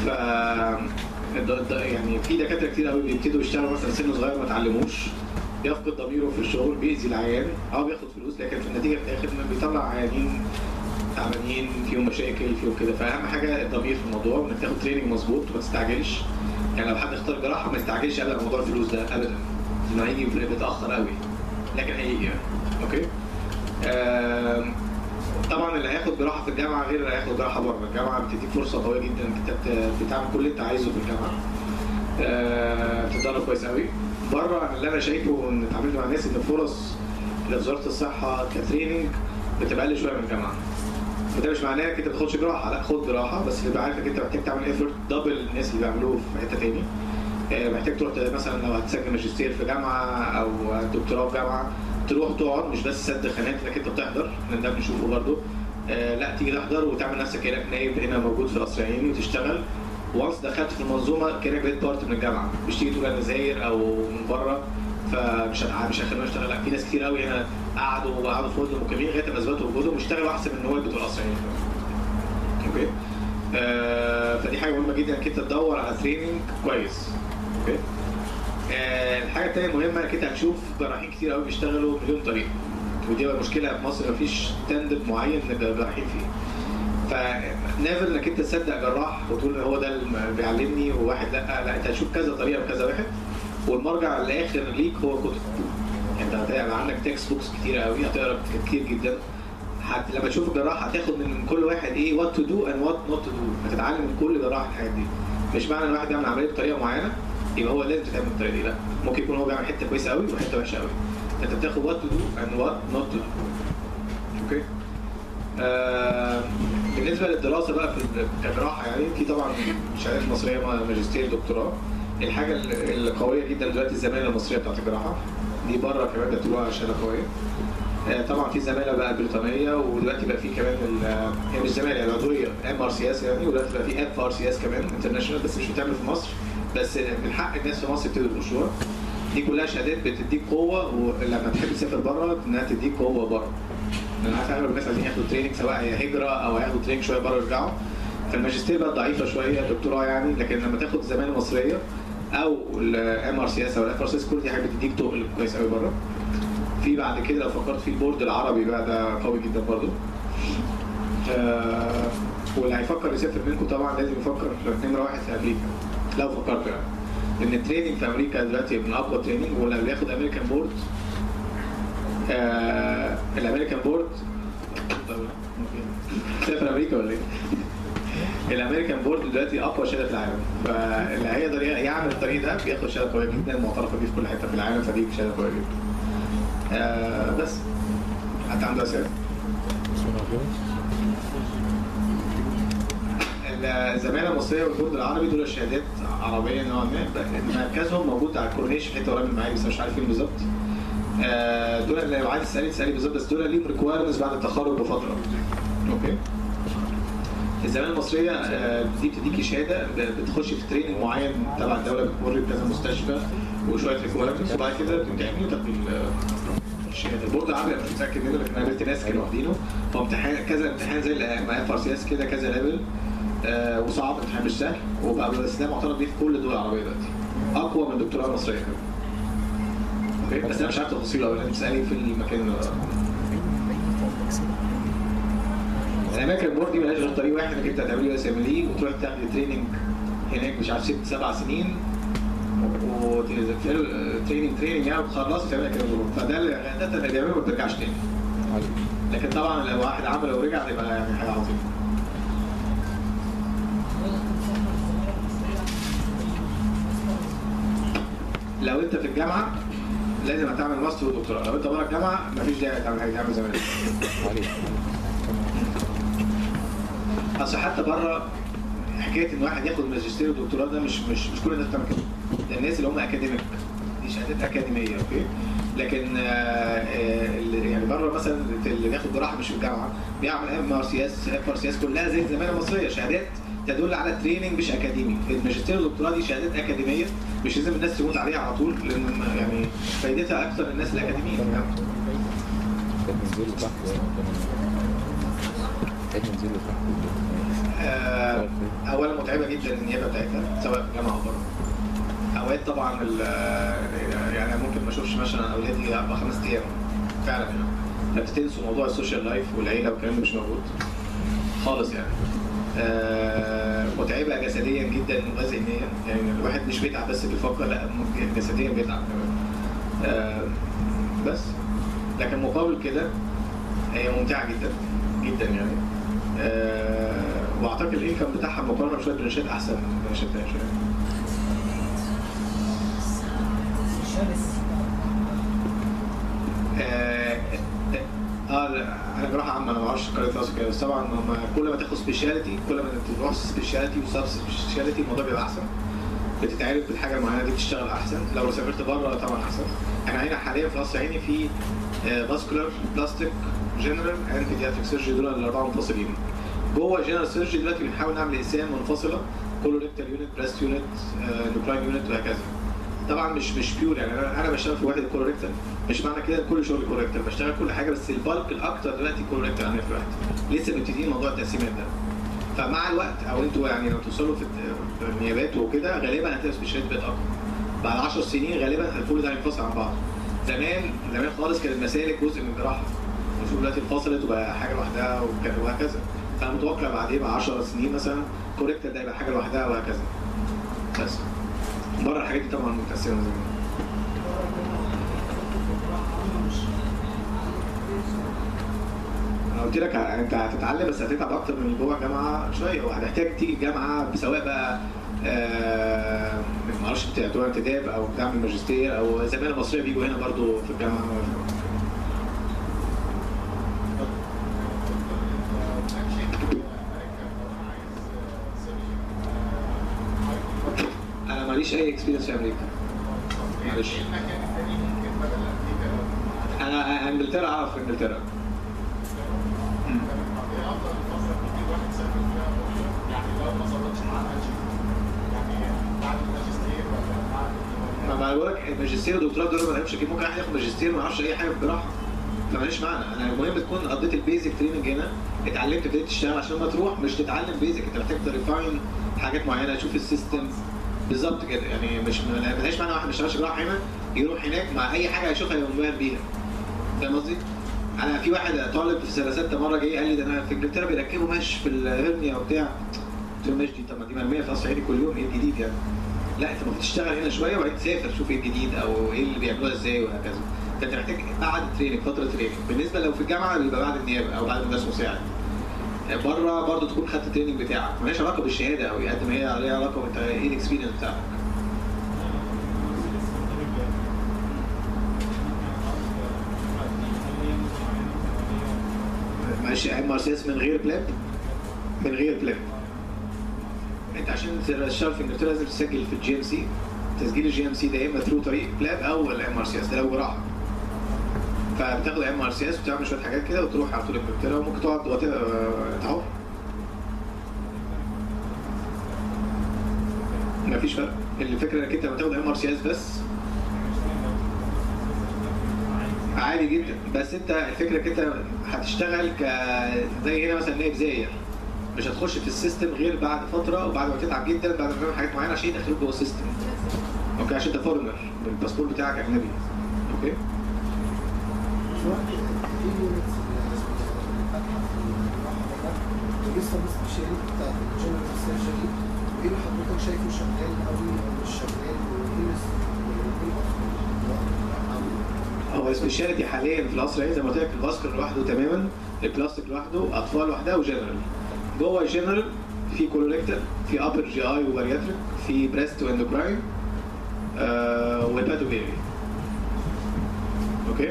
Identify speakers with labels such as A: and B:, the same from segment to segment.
A: ف الد- الد- يعني في دكاتره كتير قوي بيبتدوا يشتغلوا مثلا سن صغير ما اتعلموش يفقد ضميره في الشغل بيأذي العيان اه بياخد فلوس لكن في النتيجه في الاخر انه بيطلع عيانين تعبانين فيهم مشاكل فيهم كده فاهم حاجه الضمير في الموضوع انك تاخد تريننج مظبوط وما تستعجلش يعني لو حد اختار جراحه ما يستعجلش ابدا موضوع الفلوس ده ابدا انه هيجي متاخر قوي لكن هيجي يعني اوكي آم، طبعا اللي هياخد جراحه في الجامعه غير اللي هياخد جراحه بره الجامعه بتديك فرصه قويه جدا انك انت بت- بتعمل كل اللي انت عايزه في الجامعه آه، بتتدرب كويس قوي بره اللي انا شايفه ان اتعاملت مع ناس ان فرص اللي في وزاره الصحه كتريننج بتبقى اقل شويه من الجامعه وده مش معناه انك انت ما تاخدش جراحه لا خد جراحه بس تبقى عارف انك انت محتاج تعمل ايفورت دبل الناس اللي بيعملوه في حته تاني آه، محتاج تروح ت- مثلا لو هتسجل ماجستير في جامعه او دكتوراه في جامعه تروح تقعد مش بس سد خانات انك انت بتحضر لان ده بنشوفه برضه آه، لا تيجي تحضر وتعمل نفسك كانك نايب هنا موجود في القصر العيني وتشتغل وانس دخلت في المنظومه كانك بقيت بارت من الجامعه مش تيجي تقول انا زاير او من بره فمش هتع- مش هخليني اشتغل لا في ناس كتير قوي هنا قعدوا وقعدوا في مده مكملين لغايه ما اثبتوا وجودهم واشتغلوا احسن من النواب بتوع القصر العيني اوكي آه فدي حاجه مهمه جدا انك انت تدور على تريننج كويس اوكي آه الحاجه الثانيه المهمه انك انت هتشوف جراحين كتير قوي بيشتغلوا مليون طريقه ودي بقى مشكله في مصر مفيش ستاندرد معين للجراحين فيه فنيفر انك انت تصدق جراح وتقول ان هو ده اللي بيعلمني وواحد لا لا انت هتشوف كذا طريقه وكذا واحد والمرجع الاخر ليك هو كتب انت هتبقى عندك تكست بوكس كتير قوي هتقرا كتير جدا حت لما تشوف الجراح هتاخد من كل واحد ايه وات تو دو اند وات نوت تو دو هتتعلم من كل جراح الحاجات دي مش معنى ان واحد بيعمل عمليه بطريقه معينه يبقى هو لازم تتعمل بالطريقه دي لا ممكن يكون هو بيعمل حته كويسه قوي وحته وحشه قوي فانت بتاخد وات تو دو اند وات نوت تو دو اوكي آه بالنسبه للدراسه بقى في ال- كجراحه يعني في طبعا شهادات مصريه ماجستير دكتوراه الحاجه ال- القويه جدا دلوقتي الزماله المصريه بتاعت الجراحه دي بره كمان بيعتبروها شهاده قويه آه، طبعا في زماله بقى بريطانيه ودلوقتي بقى في كمان ال- هي مش زماله العضويه ام ار سي اس يعني ودلوقتي بقى في اف ار سي اس كمان انترناشونال بس مش بتعمل في مصر بس من حق الناس في مصر يبتدوا يخشوها دي كلها شهادات بتديك قوه ولما تحب تسافر بره انها تديك قوه بره انا عارف اغلب الناس عايزين ياخدوا تريننج سواء هي هجره او هياخدوا تريننج شويه بره يرجعوا فالماجستير بقى ضعيفه شويه دكتوراه يعني لكن لما تاخد زماله مصريه او الام ار سي اس او الاف ار سي اس كل دي حاجه بتديك تقل كويس قوي بره في بعد كده لو فكرت في البورد العربي بقى ده قوي جدا برضه آه واللي هيفكر يسافر منكم طبعا لازم يفكر في نمره واحد في امريكا لو فكرت يعني لان التريننج في امريكا دلوقتي من اقوى تريننج واللي بياخد امريكان بورد آه الامريكان بورد سافر امريكا ولا ايه؟ الامريكان بورد دلوقتي اقوى شهاده في العالم فاللي هيقدر يعمل الطريق ده بياخد شهاده قويه جدا معترفه بيه في كل حته في العالم فدي شهاده قويه جدا. آه بس حد عنده اسئله؟ الزماله المصريه والبورد العربي دول شهادات عربيه نوعا ما مركزهم موجود على الكورنيش حته قريب من معايا بس مش عارف فين بالظبط آه، دول لو عايز تسالني تسالني بالظبط بس دول ليهم ريكوايرمنتس بعد التخرج بفتره اوكي الزماله المصريه آه، دي بتديكي شهاده ب- بتخش في تريننج معين تبع الدوله بتمر بكذا مستشفى وشويه ريكوايرمنتس وبعد كده بتمتحني وتاخدي ال- الشهاده البورد العربي انا مش متاكد منه لكن انا قابلت ناس كانوا واخدينه هو امتحان كذا امتحان زي ما اف ار سي اس كده كذا ليفل آه وصعب امتحان مش سهل وبقى بس ده معترف بيه في كل الدول العربيه دلوقتي اقوى من الدكتوراه المصريه كمان اوكي بس انا مش عارف تفاصيله قوي لازم تسالني في المكان اللي الاماكن البورد دي ملهاش غير طريق واحد انك انت هتعملي اس ام اي وتروح تاخدي تريننج هناك مش عارف ست سبع سنين وتعملوا تريننج تريننج يعني وتخلصوا تعملي كده بالظبط. فده اللي ده اللي بيعمله ما بترجعش تاني لكن طبعا لو واحد عمل ورجع تبقى يعني حاجه عظيمه لو انت في الجامعه لازم هتعمل ماستر ودكتوراه لو انت بره الجامعه مفيش داعي تعمل حاجه تعمل زي ما انت اصل حتى بره حكايه ان واحد ياخد ماجستير ودكتوراه ده مش مش مش كل الناس بتعمل كده ده الناس اللي هم اكاديميك دي شهادات اكاديميه اوكي لكن آه، آه، اللي- يعني بره مثلا اللي بياخد جراحه مش في الجامعه بيعمل ام ار سي اس اف ار سي اس كلها زي الزماله المصريه شهادات تدل على تريننج مش اكاديمي الماجستير والدكتوراه دي شهادات اكاديميه مش لازم الناس تموت عليها على طول لان يعني فايدتها اكثر للناس الاكاديميين يعني.
B: كان ننزل له تحت كان ننزل له تحت
A: آه، اولا متعبه جدا النيابه بتاعتها سواء في الجامعه او بره اوقات طبعا ال- يعني أنا ممكن ما اشوفش مثلا اولادي اربع خمس ايام فعلا يعني فبتنسوا موضوع السوشيال لايف والعيله والكلام ده مش موجود خالص يعني آه، متعبه جسديا جدا وذهنيا يعني الواحد مش بيتعب بس بيفكر لا ممكن جسديا بيتعب كمان آه، بس لكن مقابل كده هي ممتعه جدا جدا يعني آه، واعتقد الانكم بتاعها مقارنه بشويه برنشات احسن من برنشات تانية شويه اه آه، لا، انا جراحه عامه انا ما اعرفش قريه راسي كده بس طبعا هم كل ما تاخد سبيشاليتي كل ما تروح سبيشاليتي وسب سبيشاليتي الموضوع بيبقى احسن بتتعرف بالحاجه المعينه دي بتشتغل احسن لو سافرت بره طبعا احسن احنا هنا حاليا في قصر عيني في فاسكولار بلاستيك جنرال اند بيدياتريك سيرجري دول الاربعه منفصلين جوه جنرال سيرجري دلوقتي بنحاول نعمل اقسام منفصله كولوريكتال يونت بريست يونت نوكلاين يونت وهكذا طبعا مش مش بيور يعني انا انا بشتغل في واحد كولوريكتال مش معنى كده كل شغل كولوريكتال بشتغل كل حاجه بس البالك الاكتر دلوقتي كولوريكتال عندنا في الواحد لسه مبتدئين موضوع التقسيمات ده فمع الوقت او انتوا يعني لو توصلوا في الت- في النيابات وكده غالبا هتلاقوا سبيشاليت بقت اكتر بعد 10 سنين غالبا كل ده هينفصل عن بعض زمان زمان خالص كانت المسالك جزء من الجراحه المفروض دلوقتي انفصلت وبقى حاجه لوحدها وك- وهكذا فانا متوقع بعدين بعد 10 سنين مثلا كوريكتال ده يبقى حاجه لوحدها وهكذا بس بره الحاجات دي طبعا متقسمه زي ما انا قلت لك ه- انت هتتعلم بس هتتعب اكتر من اللي جوه الجامعه شويه وهتحتاج تيجي الجامعه سواء بقى آه ما اعرفش بتوع انتداب او بتعمل ماجستير او زمان المصريه بيجوا هنا برضو في الجامعه انا ماليش اي اكسبيرينس في امريكا معلش انا انجلترا اعرف انجلترا مم. ما بقول لك الماجستير والدكتوراه دول ما لهمش كده ممكن واحد ياخد ماجستير ما يعرفش اي حاجه في الجراحه فماليش معنى انا المهم تكون قضيت البيزك تريننج هنا اتعلمت ابتديت تشتغل عشان ما تروح مش تتعلم بيزك انت محتاج تريفاين حاجات معينه تشوف السيستم بالظبط كده يعني مش ملهاش معنى واحد ما اشتغلش جراحه هنا يروح هناك مع اي حاجه هيشوفها يبقى منبهر بيها فاهم قصدي؟ انا في واحد طالب في سنه سته مره جاي قال لي ده انا في انجلترا بيركبوا مش في الهرنيا وبتاع قلت له ماشي دي طب ما دي مرميه في قصر عيني كل يوم ايه الجديد يعني؟ لا انت المفروض تشتغل هنا شويه وبعدين تسافر تشوف ايه الجديد او ايه اللي بيعملوها ازاي وهكذا فانت محتاج بعد التريننج فتره تريننج بالنسبه لو في الجامعه بيبقى بعد النيابه او بعد مدرس مساعد بره برضه تكون خدت التريننج بتاعك مالهاش علاقه بالشهاده قوي قد ما هي ليها علاقه بانت ايه الاكسبيرينس بتاعك معلش ام ار سي اس من غير بلاب من غير بلاب انت عشان تشتغل في انجلترا لازم تسجل في الجي ام سي تسجيل الجي ام سي ده يا اما ثرو طريق بلاب او الام ار سي اس ده لو جراحه فبتاخد ام ار سي اس وتعمل شويه حاجات كده وتروح على طول انجلترا وممكن تقعد وقت تعور مفيش فرق الفكره انك انت لما تاخد ام ار سي اس بس عادي جدا بس انت الفكره انك انت هتشتغل ك زي هنا مثلا نائب زاير مش هتخش في السيستم غير بعد فتره وبعد ما تتعب جدا بعد ما تعمل حاجات معينه عشان يدخلوك جوه السيستم اوكي عشان انت فورنر الباسبور بتاعك اجنبي اوكي
B: لسه بس الشريك بتاع الجنرال سيرجري ايه اللي حضرتك شايفه شغال قوي او مش شغال وايه اللي
A: هو سبيشاليتي حاليا في القصر العيني زي ما قلت لك الفاسكر لوحده تماما البلاستيك لوحده اطفال لوحدها وجنرال جوه الجنرال في كولوريكتال في ابر جي اي وبارياتريك في بريست واندوكراين آه وهيباتوبيري اوكي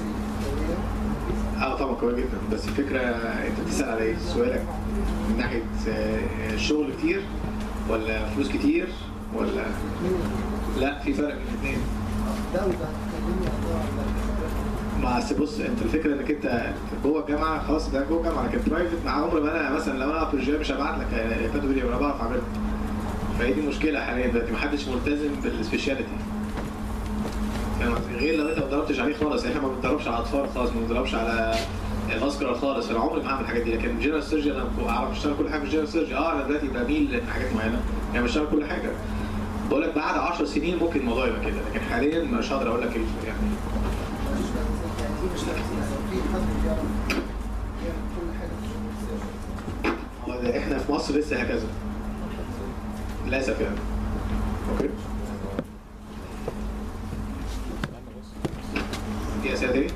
A: اه طبعا قوية جدا بس الفكرة انت بتسأل على ايه؟ سؤالك من ناحية آه، شغل كتير ولا فلوس كتير ولا لا في فرق بين الاثنين
B: ده وده اتكلمني عن
A: ما أصل بص انت الفكره انك انت جوه الجامعه خلاص ده جوه الجامعه لكن برايفت مع عمر ما انا مثلا لو انا ابر جي مش هبعت لك فاتو فيديو ولا بعرف اعملها فهي دي مشكله حاليا دلوقتي محدش ملتزم بالسبيشاليتي فاهم قصدي؟ غير لو انت ما اتدربتش عليه خالص احنا ما بنتدربش على اطفال خالص ما بنتدربش على فاسكولار خالص انا عمري ما هعمل الحاجات دي لكن جنرال سيرجي انا اعرف اشتغل كل حاجه في الجنرال سيرجي اه انا دلوقتي بميل لحاجات معينه يعني بشتغل كل حاجه بقول لك بعد 10 سنين ممكن الموضوع يبقى كده لكن حاليا مش هقدر اقول لك إيه يعني
B: معلش بقى بالظبط يعني في مشكله كتير لو في حد بيعرف يعمل كل حاجه في الجنرال سيرجري
A: هو ده احنا في مصر لسه هكذا للاسف يعني اوكي في اسئله تاني؟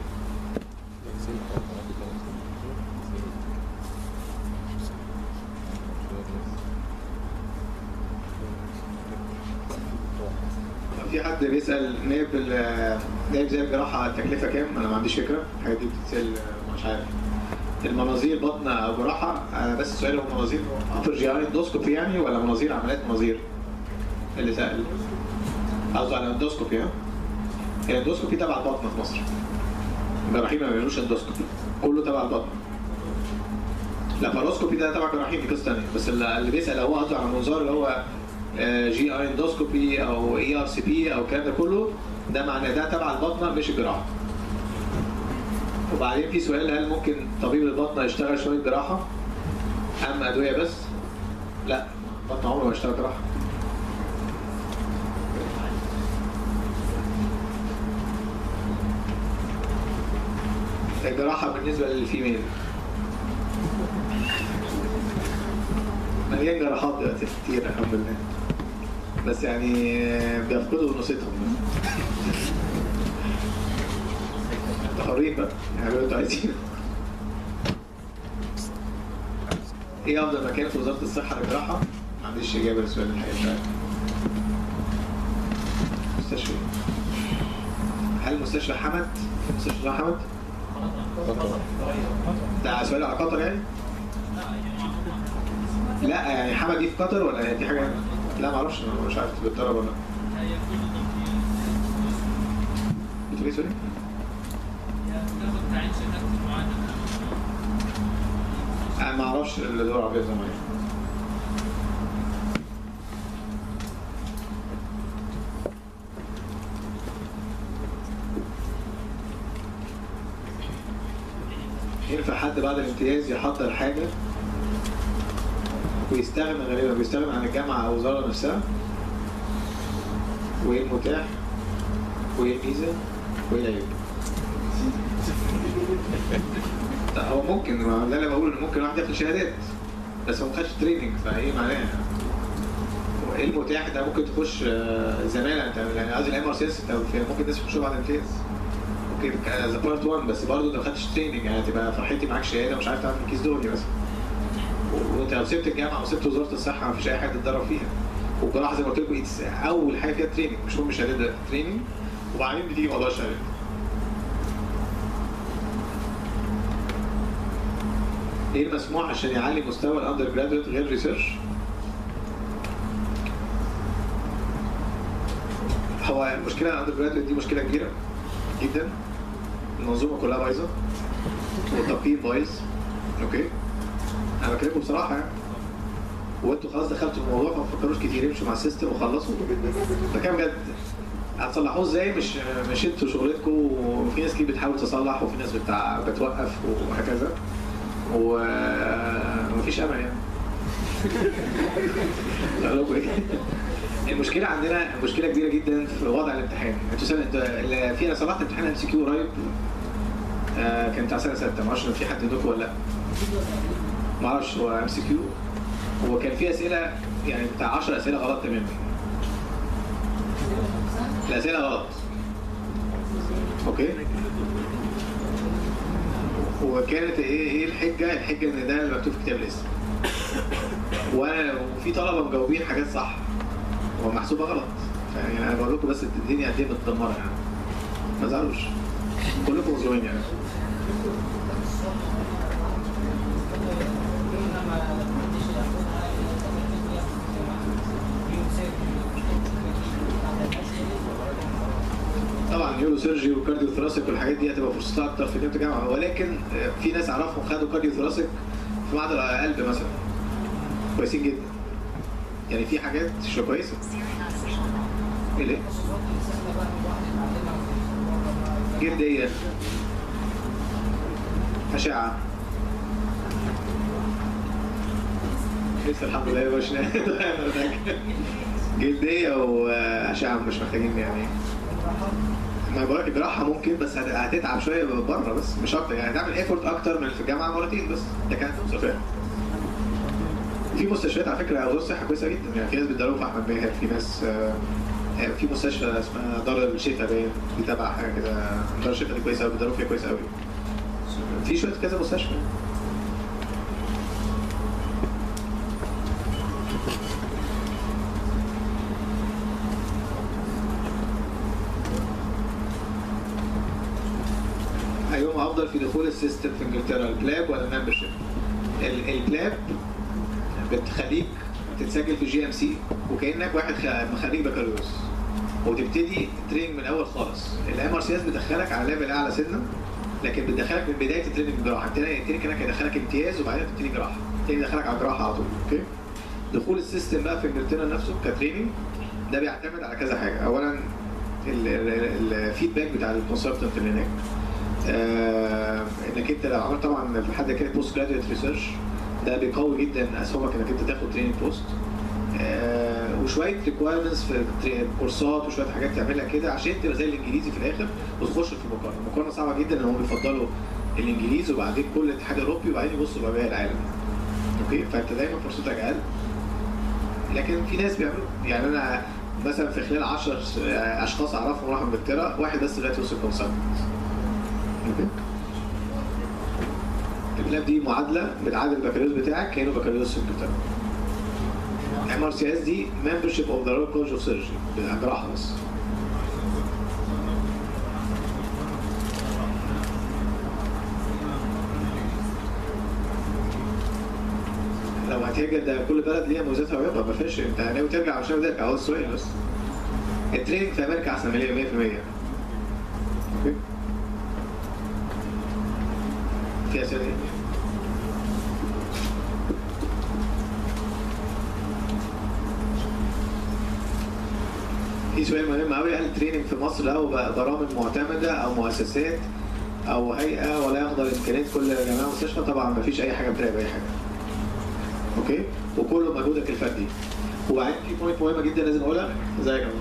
A: في حد بيسال نائب ال- نائب زي الجراحه التكلفه كام؟ انا ما عنديش فكره الحاجات دي بتتسال مش عارف المناظير بطن او جراحه آه، بس السؤال هو مناظير ابر جي اي اندوسكوبي يعني ولا مناظير عمليات مناظير؟ اللي سال قصده على اندوسكوبي ها؟ الاندوسكوبي تبع البطن في مصر الجراحين ما بيعملوش اندوسكوبي كله تبع البطن لاباروسكوبي ده تبع جراحين دي قصه ثانيه بس اللي اللي بيسال هو قصده على منظار اللي هو جي اي اندوسكوبي او اي ار سي بي او الكلام ده كله ده معناه ده تبع البطنه مش الجراحه وبعدين في سؤال هل ممكن طبيب البطنه يشتغل شويه جراحه ام ادويه بس؟ لا البطنه عمره ما اشتغل جراحه الجراحه بالنسبه للفيميل مليان جراحات دلوقتي كتير الحمد لله بس يعني بيفقدوا نصيتهم انتوا حرين بقى اعملوا اللي انتوا عايزينه ايه افضل مكان في وزاره الصحه للجراحه؟ ما عنديش اجابه للسؤال الحقيقه بتاعي. مستشفى هل مستشفى حمد؟ مستشفى حمد؟ ده سؤال على قطر يعني؟ لا يعني حمد دي في قطر ولا دي حاجه لا معرفش انا مش عارف بتضرب ولا لا. بتقول ايه سوري؟ انا ما اعرفش اللغه العربيه زي ما هي ينفع حد بعد الامتياز يحضر حاجه ويستغنى غالبا بيستغنى عن الجامعه او الوزاره نفسها وايه المتاح وايه الميزه وايه العيب لا هو ممكن ما ده اللي بقول ان ممكن واحد ياخد شهادات بس هو ما خدش تريننج فايه معناها؟ وايه المتاح ده ممكن تخش آه، زماله انت يعني قصدي الام ار سي اس انت في- ممكن الناس يخشوا بعد الامتياز اوكي ذا بارت 1 بس برضه انت ما خدتش تريننج يعني تبقى فرحتي معاك شهاده مش عارف تعمل كيس دولي مثلا و- وانت لو سبت الجامعه وسبت وزاره الصحه ما فيش اي حاجه تتدرب فيها والجراحه زي ما قلت لكم it's اول حاجه فيها تريننج مش مهم شهاده ده تريننج وبعدين بتيجي موضوع الشهادات ايه المسموح عشان يعلي مستوى الاندر جرادويت غير ريسيرش؟ هو المشكله الاندر جرادويت دي مشكله كبيره جدا المنظومه كلها بايظه والتقييم بايظ اوكي انا بكلمكم بصراحه يعني وانتوا خلاص دخلتوا في الموضوع فما تفكروش كتير امشوا مع السيستم وخلصوا ده كان بجد هتصلحوه ازاي مش مش انتوا شغلتكم وفي ناس كتير بتحاول تصلح وفي ناس بتاع بتوقف وهكذا ومفيش امل يعني أقول لكم ايه المشكله عندنا مشكله كبيره جدا في وضع الامتحان انتوا سنه انتوا اللي في انا صلحت امتحان ام سي كيو قريب آه كان بتاع سنه سته ما اعرفش لو في حد عندكم ولا لا ما اعرفش هو ام سي كيو هو كان في اسئله يعني بتاع 10 اسئله غلط تماما الاسئله غلط اوكي وكانت ايه ايه الحجه؟ الحجه ان ده اللي مكتوب في كتاب الاسم. وانا وفي طلبه مجاوبين حاجات صح ومحسوبه غلط. يعني انا بقول لكم بس الدنيا قد ايه متدمره يعني. ما تزعلوش. كلكم مظلومين يعني. طبعا نيورو سيرجي وكارديو ثراسيك والحاجات دي هتبقى فرصتها اكتر في جامعه الجامعه ولكن آه، في ناس اعرفهم خدوا كارديو ثراسيك في معهد القلب مثلا كويسين جدا يعني في حاجات مش كويسه ايه ليه؟ جلديه اشعه لسه الحمد لله يا باشا جلديه واشعه مش محتاجين يعني ما بقول لك جراحه ممكن بس هت- هتتعب شويه بره بس مش اكتر يعني هتعمل ايفورت اكتر من في الجامعه مرتين بس ده كانت مسافه في مستشفيات على فكره اوزار صحه كويسه جدا يعني في ناس بيتدربوا في احمد ماهر في ناس آه، آه، في مستشفى اسمها دار الشفا باين دي تبع حاجه كده دار الشفا دي كويسه قوي بيتدربوا فيها كويس قوي في شويه كذا مستشفى ايهما افضل في دخول السيستم في انجلترا البلاب ولا الممبرشيب؟ البلاب بتخليك تتسجل في جي ام سي وكانك واحد خ- خريج بكالوريوس وتبتدي تريننج من الاول خالص الام ار سي اس بتدخلك على ليفل اعلى سنه لكن بتدخلك من بدايه التريننج جراحه التاني التاني كانك هيدخلك امتياز وبعدين تبتدي جراحه التاني يدخلك على جراحه على طول اوكي دخول السيستم بقى في انجلترا نفسه كتريننج ده بيعتمد على كذا حاجه اولا الفيدباك بتاع الكونسلتنت اللي هناك آه، انك انت لو عملت طبعا في حد كده بوست جراديويت ريسيرش ده بيقوي جدا اسهمك انك انت تاخد تريننج بوست آه، وشويه ريكوايرمنتس في تري- كورسات وشويه حاجات تعملها كده عشان تبقى زي الانجليزي في الاخر وتخش في المقارنه، المقارنه صعبه جدا ان هم بيفضلوا الانجليزي وبعدين كل الاتحاد الاوروبي وبعدين يبصوا بقى باقي العالم. اوكي فانت دايما فرصتك اقل لكن في ناس بيعملوا يعني انا مثلا في خلال 10 اشخاص اعرفهم راحوا انجلترا واحد بس دلوقتي وصل كونسلتنت اوكي البلاب دي معادله بتعادل البكالوريوس بتاعك كانه بكالوريوس في انجلترا ام ار سي اس دي ممبرشيب اوف ذا رويال كولج اوف سيرجري جراحه بس لو هتهاجر ده كل بلد ليها مميزاتها وعيوبها ما فيش انت ناوي ترجع عشان ترجع هو السؤال بس التريننج في امريكا احسن من 100% اوكي في اسئله ايه؟ في سؤال مهم قوي هل التريننج في مصر له برامج معتمده او مؤسسات او هيئه ولا يقدر امكانيات كل جامعه مستشفى طبعا ما فيش اي حاجه بتراقب اي حاجه اوكي وكله مجهودك الفردي وبعدين في بوينت مهمه جدا لازم اقولها ازيك يا عمر؟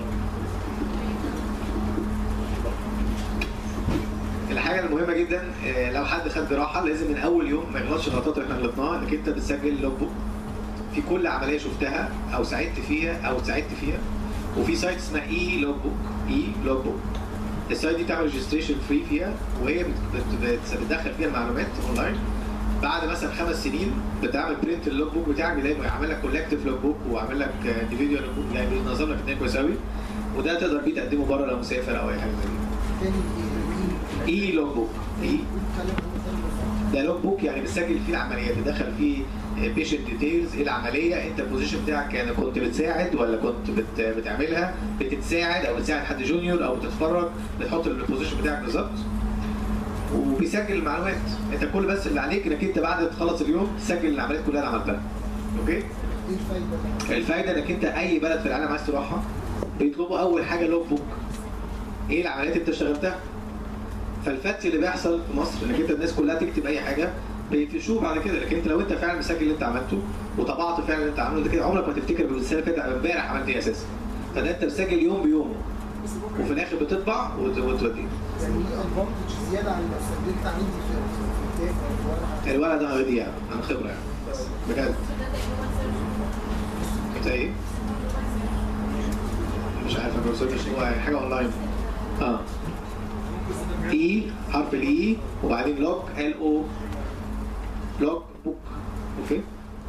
A: الحاجه المهمه جدا آه، لو حد خد جراحه لازم من اول يوم ما يغلطش الغلطات اللي احنا غلطناها انك انت بتسجل لوج بوك في كل عمليه شفتها او ساعدت فيها او ساعدت فيها وفي سايت اسمها اي لوج بوك اي لوج بوك السايت دي بتعمل ريجستريشن فري فيها وهي بت- بت- بت- بتدخل فيها المعلومات اونلاين بعد مثلا خمس سنين بتعمل برنت اللوج بوك بتاعك بيلاقي يعمل لك كولكتيف لوج بوك وعامل لك انديفيدوال لوج بوك يعني بينظم لك الدنيا كويس قوي وده تقدر بيه تقدمه بره لو مسافر او اي حاجه زي
B: تاني ايه
A: كده اي لوج بوك اي
B: بيتكلم عن تاني بالظبط.
A: ده لوج بوك يعني بتسجل فيه العمليه بتدخل فيه بيشنت ديتيلز ايه العمليه انت البوزيشن بتاعك يعني كنت بتساعد ولا كنت بت بتعملها بتتساعد او بتساعد حد جونيور او بتتفرج بتحط البوزيشن بتاعك بالظبط وبيسجل المعلومات انت كل بس اللي عليك انك انت بعد ما تخلص اليوم تسجل العمليات كلها اللي عملتها اوكي
B: ايه الفايده بقى؟
A: الفايده انك انت اي بلد في العالم عايز تروحها بيطلبوا اول حاجه لوج بوك ايه العمليات اللي انت اشتغلتها فالفتش اللي بيحصل في مصر انك انت الناس كلها تكتب اي حاجه بيقفشوه بعد كده لكن انت لو انت فعلا مسجل اللي انت عملته وطبعت فعلا اللي انت عامله ده كده عمرك ما تفتكر بالسنه اللي فاتت امبارح عملت ايه اساسا فده انت مسجل يوم بيومه وفي الاخر بتطبع وت- وتوديه
B: يعني ايه ادفانتج زياده عن لو سجلت عندي في في كتاب او في ورقه
A: الولد ده غدي يعني عن خبره يعني بس بجد انت ايه؟ مش عارف انا بوصل مش هو حاجه اونلاين اه اي حرف الاي وبعدين لوج ال او لوج بوك اوكي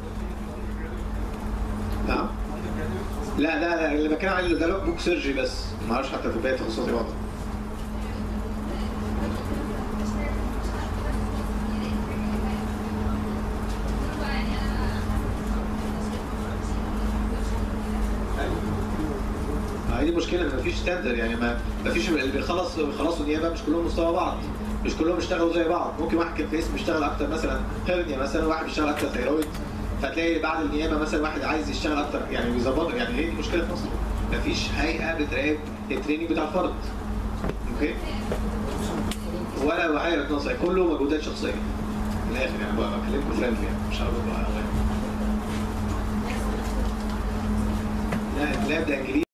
A: نعم لا ده ده اللي بتكلم عليه ده لوج بوك سيرجي بس ما اعرفش حتى في باقي تخصصاتي برضه ما هي دي مشكله ما فيش ستاندر يعني ما ما فيش اللي بيخلص بيخلصوا نيابه مش كلهم مستوى بعض مش كلهم بيشتغلوا زي بعض ممكن واحد كان في اسم بيشتغل اكتر مثلا هيرنيا مثلا واحد بيشتغل اكتر ثيرويد فتلاقي بعد النيابه مثلا واحد عايز يشتغل اكتر يعني بيظبطوا يعني هي دي المشكله في مصر ما فيش هيئه بتراقب التريننج بتاع الفرد اوكي ولا وحاجه بتنصح كله مجهودات شخصيه من الاخر يعني بقى بكلمكم فريندلي يعني مش هقول بقى لا الكلاب ده انجليزي